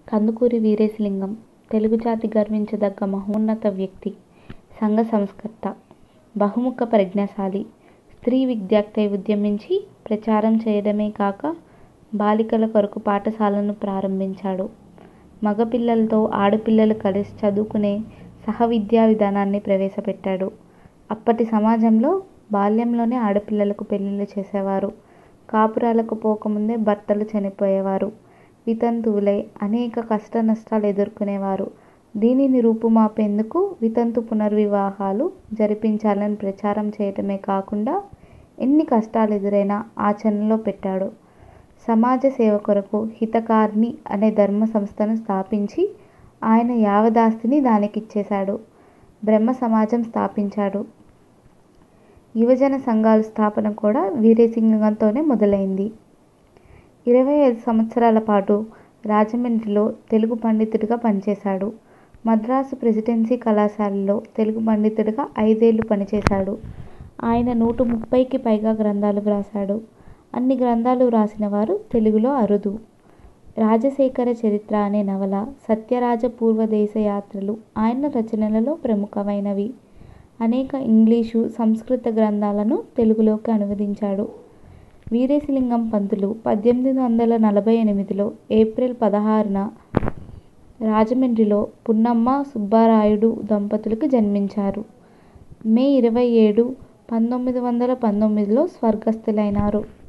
కందుకూరి వీరేశలింగం తెలుగు జాతి గర్వించదగ్గ మహోన్నత వ్యక్తి సంఘ సంస్కర్త బహుముఖ ప్రజ్ఞాశాలి స్త్రీ విద్యకై ఉద్యమించి ప్రచారం చేయడమే కాక బాలికల కొరకు పాఠశాలను ప్రారంభించాడు మగపిల్లలతో ఆడపిల్లలు కలిసి చదువుకునే సహవిద్యా విధానాన్ని ప్రవేశపెట్టాడు అప్పటి సమాజంలో బాల్యంలోనే ఆడపిల్లలకు పెళ్ళిళ్ళు చేసేవారు కాపురాలకు పోకముందే భర్తలు చనిపోయేవారు వితంతువులై అనేక కష్టనష్టాలు ఎదుర్కొనేవారు దీనిని రూపుమాపేందుకు వితంతు పునర్వివాహాలు జరిపించాలని ప్రచారం చేయడమే కాకుండా ఎన్ని కష్టాలు ఎదురైనా ఆచరణలో పెట్టాడు సమాజ సేవ కొరకు హితకారిణి అనే ధర్మ సంస్థను స్థాపించి ఆయన యావదాస్తిని దానికిచ్చేశాడు బ్రహ్మ సమాజం స్థాపించాడు యువజన సంఘాల స్థాపన కూడా వీరేశలింగంతోనే మొదలైంది ఇరవై ఐదు సంవత్సరాల పాటు రాజమండ్రిలో తెలుగు పండితుడిగా పనిచేశాడు మద్రాసు ప్రెసిడెన్సీ కళాశాలలో తెలుగు పండితుడిగా ఐదేళ్లు పనిచేశాడు ఆయన నూట ముప్పైకి పైగా గ్రంథాలు వ్రాశాడు అన్ని గ్రంథాలు వ్రాసిన వారు తెలుగులో అరుదు రాజశేఖర చరిత్ర అనే నవల సత్యరాజ పూర్వ దేశ యాత్రలు ఆయన రచనలలో ప్రముఖమైనవి అనేక ఇంగ్లీషు సంస్కృత గ్రంథాలను తెలుగులోకి అనువదించాడు వీరేశలింగం పంతులు పద్దెనిమిది వందల నలభై ఎనిమిదిలో ఏప్రిల్ పదహారున రాజమండ్రిలో పున్నమ్మ సుబ్బరాయుడు దంపతులకు జన్మించారు మే ఇరవై ఏడు పంతొమ్మిది వందల పంతొమ్మిదిలో స్వర్గస్థులైనారు